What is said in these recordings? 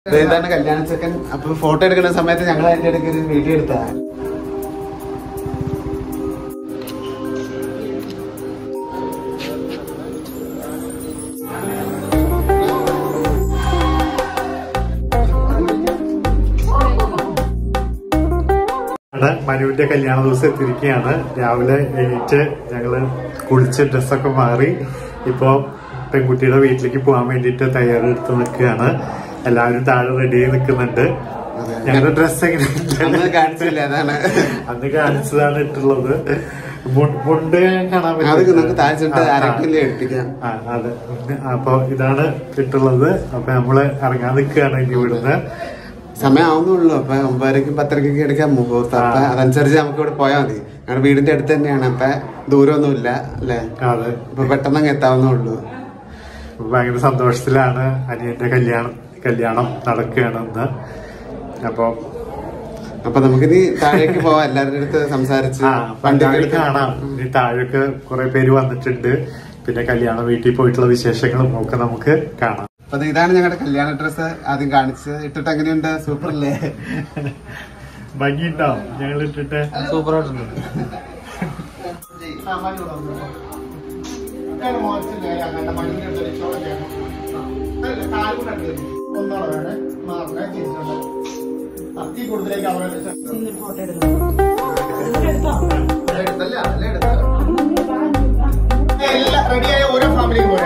ഇതാണ് കല്യാണ ചെക്കൻ അപ്പൊ ഫോട്ടോ എടുക്കുന്ന സമയത്ത് ഞങ്ങൾ അതിന്റെ ഇടയ്ക്ക് ഒരു വീഡിയോ എടുത്താ ആണ് മനുവിന്റെ കല്യാണ ദിവസം എത്തിയിരിക്കുകയാണ് രാവിലെ എണീറ്റ് ഞങ്ങള് കുളിച്ച് ഡ്രസ്സൊക്കെ മാറി ഇപ്പൊ പെൺകുട്ടിയുടെ വീട്ടിലേക്ക് പോകാൻ വേണ്ടിയിട്ട് തയ്യാറെടുത്ത് നിൽക്കുകയാണ് എല്ലാവരും താഴെ റെഡി ആയി നിൽക്കുന്നുണ്ട് ഞങ്ങളുടെ ഡ്രസ്സ് അന്ന് എങ്ങനെ കാണിച്ചില്ല അതാണ് അന്ന് കാണിച്ചതാണ് ഇട്ടുള്ളത് മു- മുണ്ട് കാണാൻ അത് പറ്റും നമുക്ക് താഴ്ചിട്ട് അരക്കില്ല എടുപ്പിക്കാം ആ, അതെ അപ്പൊ ഇതാണ് ഇട്ടുള്ളത് അപ്പൊ നമ്മള് ഇറങ്ങാൻ നിൽക്കുകയാണ് ഇനി ഇവിടുന്ന് സമയം ആവുന്നുള്ളൂ അപ്പൊ ഒമ്പതരക്കും പത്തരക്കൊക്കെ എടുക്കാം മുഹൂർത്തം അപ്പൊ അതനുസരിച്ച് നമുക്ക് ഇവിടെ പോയാൽ മതി ഞങ്ങളുടെ വീടിന്റെ അടുത്ത് തന്നെയാണ് അപ്പൊ ദൂരമൊന്നുമില്ല അല്ലേ അതെ അപ്പൊ പെട്ടെന്ന് അങ്ങ് എത്താവുന്നുള്ളൂ ഭയങ്കര സന്തോഷത്തിലാണ് അനിയന്റെ കല്യാണം കല്യാണം നടക്കുകയാണ് ഇന്ന് അപ്പൊ അപ്പൊ നമുക്കിനി താഴേക്ക് പോവാം എല്ലാവരുടെ അടുത്ത് സംസാരിച്ച് ആ വണ്ടിയൊക്കെ പണ്ടാഴി എടുത്ത് കാണാം ഇനി താഴേക്ക് കുറെ പേര് വന്നിട്ടുണ്ട് പിന്നെ കല്യാണ വീട്ടിൽ പോയിട്ടുള്ള വിശേഷങ്ങളും ഒക്കെ നമുക്ക് കാണാം അപ്പൊ ദേ ഇതാണ് ഞങ്ങളുടെ കല്യാണ ഡ്രസ്സ് ആദ്യം കാണിച്ച് ഇട്ടിട്ട് എങ്ങനെയുണ്ട് സൂപ്പർ അല്ലേ ഭംഗിയുണ്ടോ ഞങ്ങൾ ഇട്ടിട്ട് സൂപ്പർ ആയിട്ടുണ്ട് റെഡിയായ ഓരോ ഫാമിലിയും പോലെ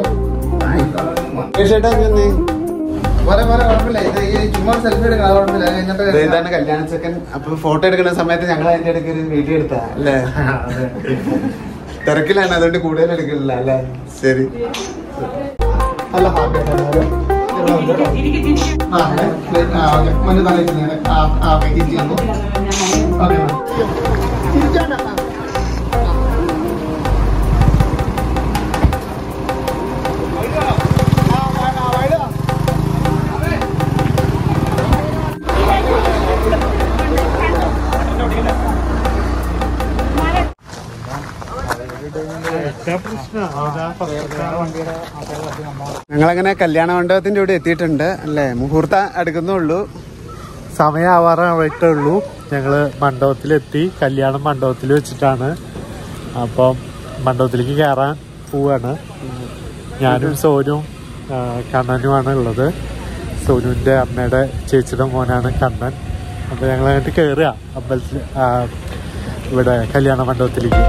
ചേട്ടാ ഇങ്ങനെ പോരെ പോരെ കുഴപ്പമില്ല ഇത് ഈ ചുമ്മാ സെൽഫി എടുക്കണം അത് കുഴപ്പമില്ല അത് കഴിഞ്ഞിട്ട് ദേ ഇതാണ് കല്യാണ ചെക്കൻ അപ്പൊ ഫോട്ടോ എടുക്കുന്ന സമയത്ത് ഞങ്ങൾ അതിന്റെ ഇടയ്ക്ക് ഒരു വീഡിയോ എടുത്താ അല്ലേ അതെ. തിരക്കിലാണ് അതുകൊണ്ട് കൂടുതൽ എടുക്കുന്നില്ല അല്ലേ ശരി നല്ല ഹാപ്പി ആ പ്ലേറ്റ് ആ ഓക്കെ മഞ്ഞ തലയിട്ടുണ്ട് ആ ആ ഓക്കെ തിരിച്ചു തന്നു ഓക്കെ ഞങ്ങളങ്ങനെ കല്യാണ മണ്ഡപത്തിന്റെ ഇവിടെ എത്തിയിട്ടുണ്ട് അല്ലേ മുഹൂർത്തം അടുക്കുന്നുള്ളൂ സമയമാവാറായിട്ടേ ഉള്ളൂ ഞങ്ങള് മണ്ഡപത്തിലെത്തി കല്യാണം മണ്ഡപത്തിൽ വെച്ചിട്ടാണ് അപ്പം മണ്ഡപത്തിലേക്ക് കയറാൻ പോവാണ് ഞാനും സോനും ആ, കണ്ണനുമാണ് ഉള്ളത് സോനുവിന്റെ അമ്മയുടെ ചേച്ചിയുടെ മോനാണ് കണ്ണൻ അപ്പൊ ഞങ്ങൾ അങ്ങോട്ട് കയറുക അമ്പലത്തിൽ ആ, ഇവിടെ കല്യാണ മണ്ഡപത്തിലേക്ക്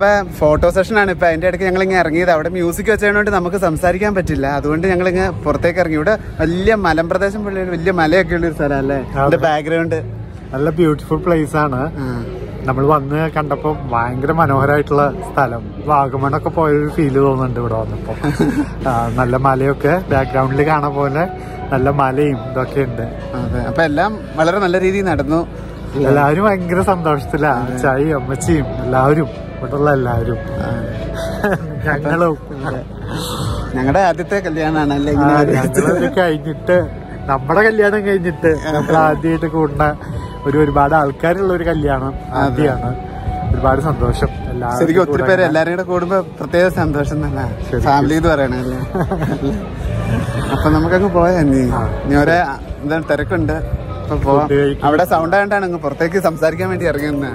ഞങ്ങളിപ്പോ ഫോട്ടോ സെഷൻ ആണ് ഇപ്പൊ അതിന്റെ ഇടയ്ക്ക് ഞങ്ങൾ ഇങ്ങനെ ഇറങ്ങിയത് അവിടെ മ്യൂസിക് വെച്ചതുകൊണ്ട് നമുക്ക് സംസാരിക്കാൻ പറ്റില്ല അതുകൊണ്ട് ഞങ്ങൾ ഇങ്ങനെ പുറത്തേക്ക് ഇറങ്ങി ഇവിടെ വലിയ മലമ്പ്രദേശം പോലെ ഒരു വലിയ മലയൊക്കെ ഉള്ള ഒരു സ്ഥലം അല്ലേ അതിന്റെ ബാക്ക്ഗ്രൗണ്ട് നല്ല ബ്യൂട്ടിഫുൾ പ്ലേസ് ആണ് നമ്മൾ വന്ന് കണ്ടപ്പോ ഭയങ്കര മനോഹരമായിട്ടുള്ള സ്ഥലം വാഗമണൊക്കെ പോയൊരു ഫീല് തോന്നുന്നുണ്ട് ഇവിടെ വന്നപ്പോ ആ, നല്ല മലയൊക്കെ ബാക്ക്ഗ്രൗണ്ടിൽ കാണാൻ പോലെ നല്ല മലയും ഇതൊക്കെ ഉണ്ട് അതെ അപ്പൊ എല്ലാം വളരെ നല്ല രീതിയിൽ നടന്നു എല്ലാവരും ഭയങ്കര സന്തോഷത്തിലാ ചായയും അമ്മച്ചിയും എല്ലാവരും ഇവിടെയുള്ള എല്ലാവരും ഞങ്ങളും ഞങ്ങളുടെ ആദ്യത്തെ കല്യാണമാണ് അല്ലേ ആ, ഇങ്ങനെ ഒരു- ഞങ്ങളത് കഴിഞ്ഞിട്ട് നമ്മുടെ കല്യാണം കഴിഞ്ഞിട്ട് നമ്മൾ ആദ്യമായിട്ട് കൂടുന്ന ഒരു ഒരുപാട് ആൾക്കാരുള്ള ഒരു കല്യാണം ആദ്യമാണ് ഒരുപാട് സന്തോഷം എല്ലാവരും ശരിക്കും ഒത്തിരി കൂടെ പേര് ഇങ്ങനെ. എല്ലാരും കൂടെ കൂടുമ്പോ പ്രത്യേക സന്തോഷം തന്നെ ശരിക്കും. ഫാമിലി എന്ന് പറയണല്ലേ അപ്പൊ നമുക്കങ്ങ് പോയാ നീ ആ. നീ ഒരേ എന്താണ് തിരക്കുണ്ട് അപ്പൊ പോവാം ഫുഡ് കഴിക്കും. അവിടെ സൗണ്ട് ആയിട്ടാണ് അങ്ങ് പുറത്തേക്ക് സംസാരിക്കാൻ വേണ്ടി ഇറങ്ങിയെന്ന്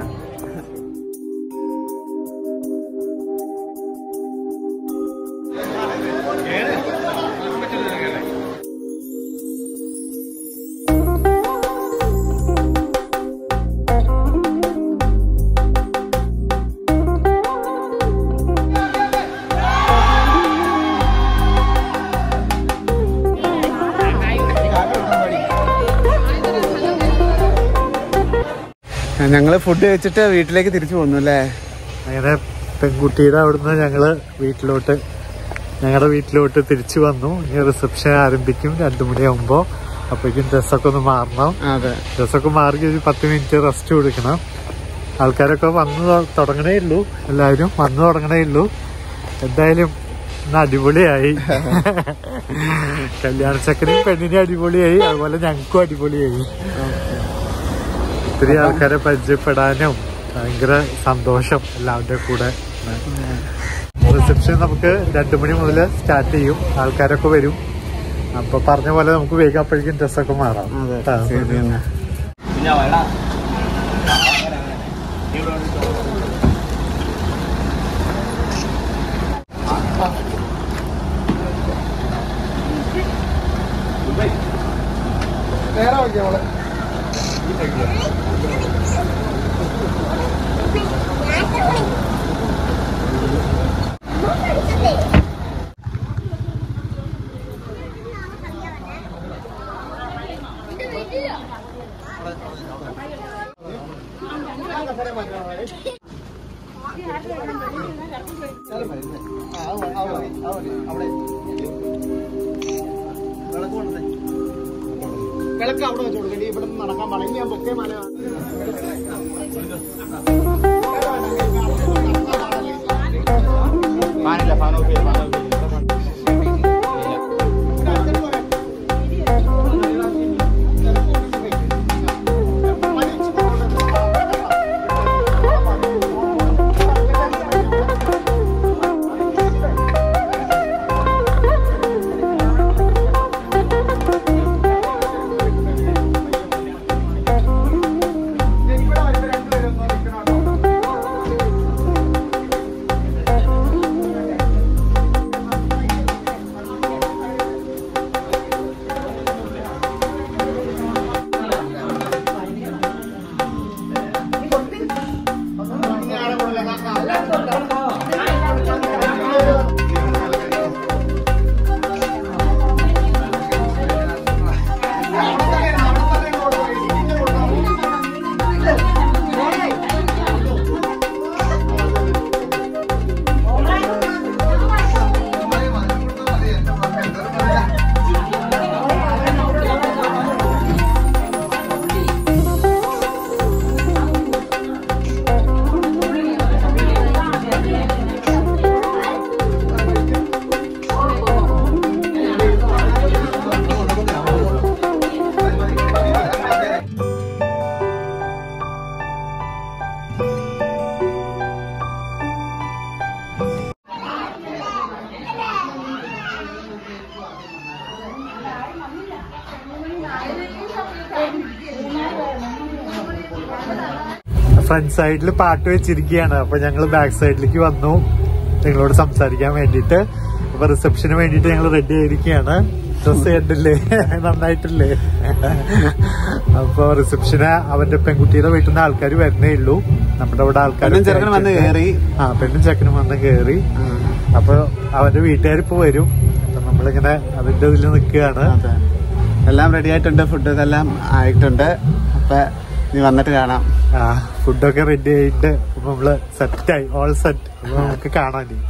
ഞങ്ങള് ഫുഡ് കഴിച്ചിട്ട് വീട്ടിലേക്ക് തിരിച്ചു പോന്നു അല്ലേ അങ്ങനെ പെൺകുട്ടിയുടെ അവിടുന്ന് ഞങ്ങള് വീട്ടിലോട്ട് ഞങ്ങളുടെ വീട്ടിലോട്ട് തിരിച്ചു വന്നു ഇനി റിസപ്ഷൻ ആരംഭിക്കും രണ്ടു മണിയാകുമ്പോ അപ്പോഴേക്കും ഡ്രസ്സൊക്കെ ഒന്ന് മാറണം അതെ ഡ്രസ്സൊക്കെ മാറി ഒരു പത്ത് മിനിറ്റ് റെസ്റ്റ് കൊടുക്കണം ആൾക്കാരൊക്കെ വന്നു തൊ- തുടങ്ങണേ ഉള്ളൂ എല്ലാവരും വന്നു തുടങ്ങണേ ഉള്ളൂ എന്തായാലും ഇന്ന് അടിപൊളിയായി കല്യാണ ചക്കനും പെണ്ണിനും അടിപൊളിയായി അതുപോലെ ഞങ്ങൾക്കും അടിപൊളിയായി ഒത്തിരി ആൾക്കാരെ പരിചയപ്പെടാനും ഭയങ്കര സന്തോഷം എല്ലാവരുടെ കൂടെ റിസപ്ഷൻ നമുക്ക് രണ്ടു മണി മുതൽ സ്റ്റാർട്ട് ചെയ്യും ആൾക്കാരൊക്കെ വരും അപ്പൊ പറഞ്ഞ പോലെ നമുക്ക് വേഗം അപ്പോഴേക്കും ഡ്രസ്സൊക്കെ മാറാം അതെ ആ. ശരി എന്നാ നേരെ നോക്കിയാ മോളെ വിളക്ക് അവിടെ വെച്ച് കൊടുക്കണ്ടി ഇവിടെ നിന്ന് നടക്കാൻ പാടില്ല ഇനി ഞാൻ പൊക്കേ മല പാനില്ല പാനോക്കെ ഫ്രണ്ട് സൈഡിൽ പാട്ട് വെച്ചിരിക്കുകയാണ് അപ്പൊ ഞങ്ങൾ ബാക്ക് സൈഡിലേക്ക് വന്നു നിങ്ങളോട് സംസാരിക്കാൻ വേണ്ടിയിട്ട് അപ്പൊ റിസപ്ഷന് വേണ്ടിട്ട് ഞങ്ങൾ റെഡി ആയിരിക്കുകയാണ് ഡ്രസ് കണ്ടില്ലേ നന്നായിട്ടില്ലേ അപ്പൊ റിസപ്ഷന് അവന്റെ പെൺകുട്ടിയുടെ വീട്ടിൽ നിന്ന് ആൾക്കാർ വരുന്നേ ഉള്ളൂ നമ്മുടെ ഇവിടെ ആൾക്കാർ പെണ്ണും ചെറുക്കനും വന്ന് കേറി. ആ പെണ്ണും ചെക്കനും വന്ന് കയറി അപ്പൊ അവന്റെ വീട്ടുകാരിപ്പോ വരും അപ്പൊ നമ്മളിങ്ങനെ അതിന്റെ ഇതിൽ നിൽക്കുകയാണ് അതെ. എല്ലാം റെഡി ആയിട്ടുണ്ട് ഫുഡ് എല്ലാം ആയിട്ടുണ്ട് അപ്പൊ നീ വന്നിട്ട് കാണാം ആ ഫുഡൊക്കെ റെഡി ആയിട്ട് അപ്പൊ നമ്മള് സെറ്റായി ഓൾ സെറ്റ് അപ്പൊ നമുക്ക് കാണാൻ ഇനി.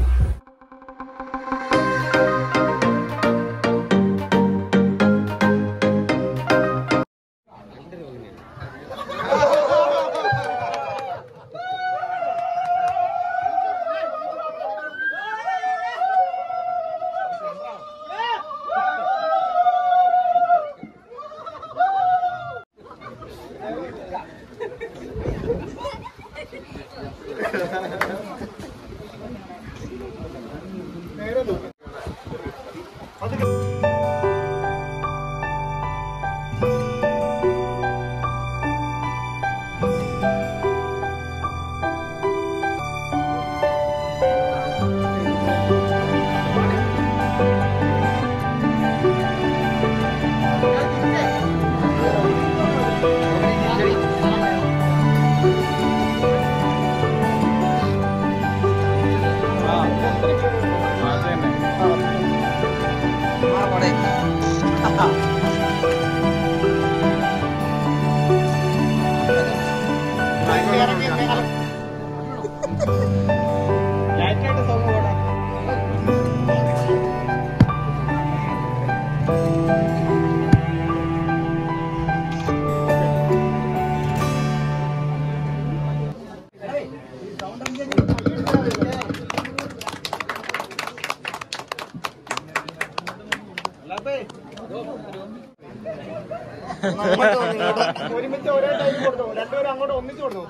ഒരുമിച്ച് ഒരേ ടൈം കൊടുത്തു രണ്ടുപേരും അങ്ങോട്ട് ഒന്നിച്ചു കൊടുത്തു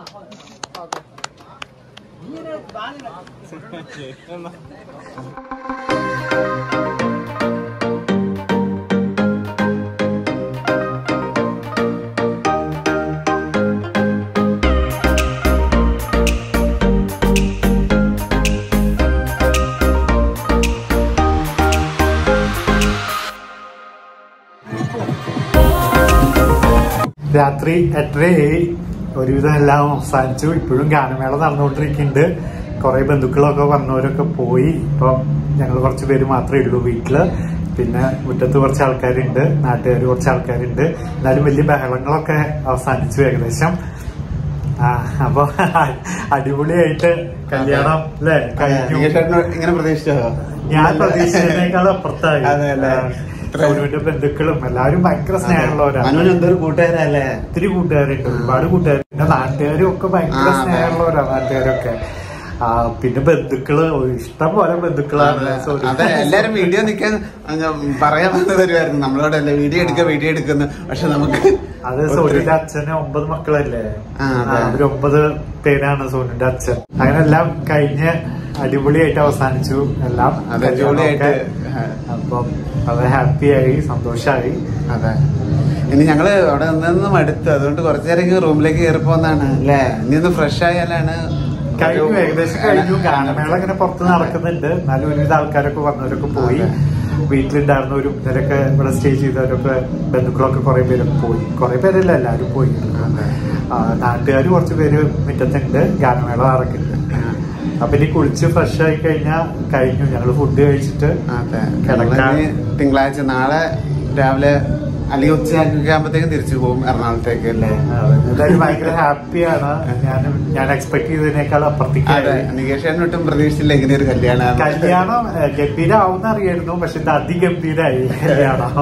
രാത്രി എട്ടരയായി ഒരുവിധം എല്ലാം അവസാനിച്ചു ഇപ്പോഴും ഗാനമേള നടന്നുകൊണ്ടിരിക്കുന്നുണ്ട് കുറെ ബന്ധുക്കളൊക്കെ വന്നവരൊക്കെ പോയി ഇപ്പം ഞങ്ങൾ കുറച്ച് പേര് മാത്രമേ ഉള്ളൂ വീട്ടില് പിന്നെ മുറ്റത്ത് കുറച്ച് ആൾക്കാരുണ്ട് നാട്ടുകാർ കുറച്ച് ആൾക്കാരുണ്ട് എന്നാലും വലിയ ബഹളങ്ങളൊക്കെ അവസാനിച്ചു ഏകദേശം ആ അപ്പൊ അടിപൊളിയായിട്ട് കല്യാണം അല്ലെ കഴിഞ്ഞു നീയേട്ടന് ഇങ്ങനെ പ്രതീക്ഷിച്ചോ ഞാൻ പ്രതീക്ഷിച്ചതിനേക്കാളും അപ്പുറത്തായി അതെ അല്ലേ? സൗനുവിന്റെ ബന്ധുക്കളും എല്ലാവരും ഭയങ്കര സ്നേഹമുള്ളവരാണ് മനോന് എന്തൊരു കൂട്ടുകാരല്ലേ ഒത്തിരി കൂട്ടുകാരുണ്ട് ഒരുപാട് കൂട്ടുകാരുണ്ട് പിന്നെ നാട്ടുകാരും ഒക്കെ ഭയങ്കര ആ, അതെ. സ്നേഹമുള്ളവരാണ് നാട്ടുകാരൊക്കെ ആ പിന്നെ ബന്ധുക്കള് ഇഷ്ടം പോലെ ബന്ധുക്കളാണ് സോറി. അതെ എല്ലാരും വീഡിയോ നിൽക്കാൻ പറയാൻ വന്ന് വരുമായിരുന്നു നമ്മളോടല്ലേ വീഡിയോ എടുക്കുക വീഡിയോ എടുക്കുന്നു പക്ഷെ നമുക്ക് അത് സോനുവിന്റെ അച്ഛന് ഒമ്പത് മക്കളല്ലേ ആ, അതെ. ആ, അവര് ഒമ്പത് പേരാണ് സോനുവിന്റെ അച്ഛൻ അങ്ങനെ എല്ലാം കഴിഞ്ഞ് അടിപൊളിയായിട്ട് അവസാനിച്ചു എല്ലാം അതെ, ജോളിയായിട്ട്. കല്യാണമൊക്കെ. അപ്പം അത് ഹാപ്പിയായി സന്തോഷായി അതെ ഇനി ഞങ്ങള് അവിടെ നിന്ന് മടുത്തു അതുകൊണ്ട് കുറച്ചു നേരം റൂമിലേക്ക് കയറി പോന്നാണ് അല്ലേ ഇനി ഒന്ന് ഫ്രഷ് ആയാലാണ് കഴിഞ്ഞു ഏകദേശം കഴിഞ്ഞു ഗാനമേള ഇങ്ങനെ പുറത്ത് നടക്കുന്നുണ്ട് എന്നാലും ഒരുവിധ ആൾക്കാരൊക്കെ വന്നവരൊക്കെ പോയി വീട്ടിലുണ്ടായിരുന്നവരും ഇവരൊക്കെ ഇവിടെ സ്റ്റേ ചെയ്തവരൊക്കെ ബന്ധുക്കളൊക്കെ കുറെ പേരൊക്കെ പോയി കുറെ പേരല്ല എല്ലാവരും പോയി നാട്ടുകാർ കുറച്ച് പേര് മുറ്റത്തുണ്ട് ഗാനമേള നടക്കുന്നുണ്ട് അപ്പൊ ഇനി കുളിച്ച് ഫ്രഷ് ആയി കഴിഞ്ഞാൽ കഴിഞ്ഞു ഞങ്ങൾ ഫുഡ് കഴിച്ചിട്ട് അതെ കിടക്കാൻ ഞങ്ങളിനി തിങ്കളാഴ്ച നാളെ രാവിലെ അല്ലെങ്കിൽ ഉച്ചയൊക്കെ ആകുമ്പോഴത്തേക്കും തിരിച്ചു പോകും എറണാകുളത്തേക്ക് അല്ലേ അതെ, എന്തായാലും ഭയങ്കര ഹാപ്പിയാണ് ഞാൻ ഞാൻ എക്സ്പെക്ട് ചെയ്തതിനേക്കാൾ അതെ അപ്പുറത്തേക്കായി നികേഷൻ ഒട്ടും പ്രതീക്ഷിച്ചില്ല ഇങ്ങനെ ഒരു കല്യാണം കല്യാണം ഏഹ്, ഗംഭീരാവുന്ന അറിയായിരുന്നു പക്ഷെ ഇത് അതിഗംഭീരായി കല്യാണം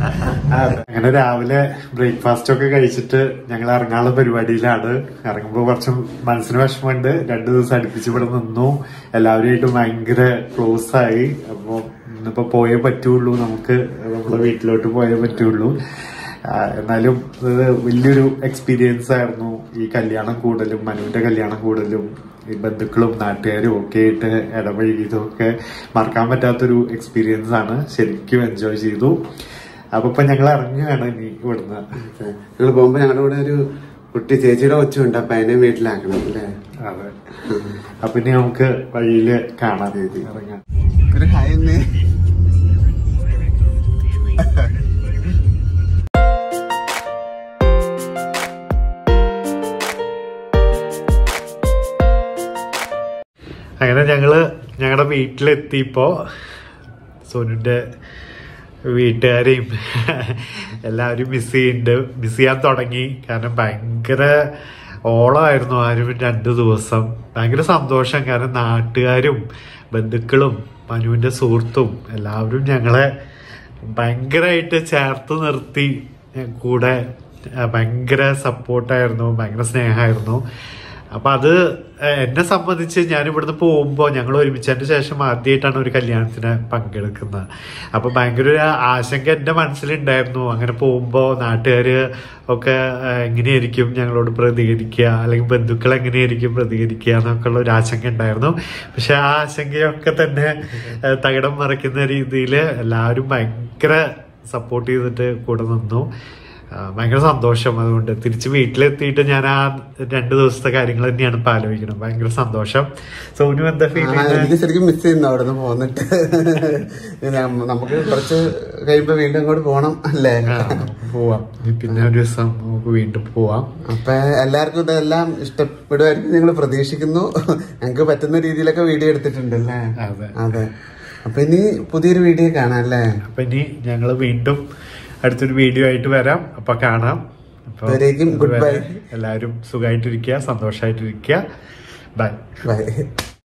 അതെ. അങ്ങനെ രാവിലെ ബ്രേക്ക്ഫാസ്റ്റ് ഒക്കെ കഴിച്ചിട്ട് ഞങ്ങൾ ഇറങ്ങാനുള്ള പരിപാടിയിലാണ് ഇറങ്ങുമ്പോൾ കുറച്ച് മനസ്സിന് വിഷമമുണ്ട് രണ്ടു ദിവസം അടുപ്പിച്ച് ഇവിടെ നിന്നു എല്ലാവരുമായിട്ടും ഭയങ്കര ക്ലോസ് ആയി അപ്പൊ ഇന്നിപ്പോ പോയേ പറ്റുള്ളൂ നമുക്ക് നമ്മുടെ വീട്ടിലോട്ട് പോയേ പറ്റുള്ളൂ ആ, എന്നാലും ഇത് വലിയൊരു എക്സ്പീരിയൻസ് ആയിരുന്നു ഈ കല്യാണം കൂടലും മനുവിന്റെ കല്യാണം കൂടലും ഈ ബന്ധുക്കളും നാട്ടുകാരും ഒക്കെ ആയിട്ട് ഇടപഴകിയതും ഒക്കെ മറക്കാൻ പറ്റാത്തൊരു എക്സ്പീരിയൻസ് ആണ് ശരിക്കും എൻജോയ് ചെയ്തു അപ്പൊ ഇപ്പൊ ഞങ്ങൾ ഇറങ്ങുകയാണ് ഇനി ഇവിടുന്ന് ഞങ്ങൾ പോകുമ്പോ ഞങ്ങളുടെ കൂടെ ഒരു കുട്ടി ചേച്ചിയുടെ കൊച്ചുണ്ട് അപ്പൊ അതിനെ വീട്ടിലാക്കണം അല്ലേ അതെ അപ്പൊ ഇനി നമുക്ക് വഴിയില് കാണാൻ ഇറങ്ങാം ഒരു ഹായ് ഒന്ന് അങ്ങനെ ഞങ്ങള് ഞങ്ങളുടെ വീട്ടിലെത്തിയപ്പോ സോനുന്റെ വീട്ടുകാരെയും എല്ലാവരും മിസ് ചെയ്യുന്നുണ്ട് മിസ് ചെയ്യാൻ തുടങ്ങി കാരണം ഭയങ്കര ഓളമായിരുന്നു ആരും രണ്ടു ദിവസം ഭയങ്കര സന്തോഷം കാരണം നാട്ടുകാരും ബന്ധുക്കളും മനുവിന്റെ സുഹൃത്തും എല്ലാവരും ഞങ്ങളെ ഭയങ്കരമായിട്ട് ചേർത്ത് നിർത്തി കൂടെ ആ, ഭയങ്കര സപ്പോർട്ടായിരുന്നു ഭയങ്കര സ്നേഹമായിരുന്നു അപ്പൊ അത് ഏഹ്, എന്നെ സംബന്ധിച്ച് ഞാൻ ഇവിടുന്ന് പോകുമ്പോൾ ഞങ്ങൾ ഒരുമിച്ചതിന് ശേഷം ആദ്യമായിട്ടാണ് ഒരു കല്യാണത്തിന് പങ്കെടുക്കുന്നത് അപ്പൊ ഭയങ്കര ഒരു ആശങ്ക എന്റെ മനസ്സിലുണ്ടായിരുന്നു അങ്ങനെ പോകുമ്പോൾ നാട്ടുകാര് ഒക്കെ ഏഹ്, എങ്ങനെയായിരിക്കും ഞങ്ങളോട് പ്രതികരിക്കുക അല്ലെങ്കിൽ ബന്ധുക്കൾ എങ്ങനെയായിരിക്കും പ്രതികരിക്കുക എന്നൊക്കെ ഉള്ള ഒരു ആശങ്ക ഉണ്ടായിരുന്നു പക്ഷെ ആ ആശങ്കയൊക്കെ തന്നെ ഏഹ്, തകിടം മറിക്കുന്ന രീതിയിൽ എല്ലാവരും ഭയങ്കര സപ്പോർട്ട് ചെയ്തിട്ട് കൂടെ നിന്നു ആ, ഭയങ്കര സന്തോഷം അതുകൊണ്ട് തിരിച്ച് വീട്ടിലെത്തിയിട്ട് ഞാൻ ആ രണ്ടു ദിവസത്തെ കാര്യങ്ങൾ തന്നെയാണ് ഇപ്പൊ ആലോചിക്കുന്നത് ഭയങ്കര സന്തോഷം സോനു എന്താ ഫീൽ ആ, ചെയ്യുന്നത് എനിക്ക് ശരിക്കും മിസ് ചെയ്യുന്നു അവിടെ നിന്ന് പോന്നിട്ട് നമ്മ- നമുക്ക് കുറച്ച് കഴിയുമ്പോ വീണ്ടും അങ്ങോട്ട് പോണം അല്ലേ ആ, പോവാം പിന്നെ ഒരു ദിവസം നമുക്ക് വീണ്ടും പോവാം അപ്പൊ എല്ലാവർക്കും ഇതെല്ലാം ഇഷ്ടപ്പെടുമായിരിക്കും നിങ്ങൾ പ്രതീക്ഷിക്കുന്നു ഞങ്ങൾക്ക് പറ്റുന്ന രീതിയിലൊക്കെ വീഡിയോ എടുത്തിട്ടുണ്ട് അല്ലേ അതെ അതെ അപ്പൊ ഇനി പുതിയൊരു വീഡിയോ കാണാം അല്ലേ അപ്പൊ ഇനി ഞങ്ങൾ വീണ്ടും അടുത്തൊരു വീഡിയോ ആയിട്ട് വരാം അപ്പൊ കാണാം അപ്പൊ അതുവരേക്കും goodbye. എല്ലാവരും സുഖമായിട്ടിരിക്കുക സന്തോഷമായിട്ടിരിക്കുക ബൈ ബൈ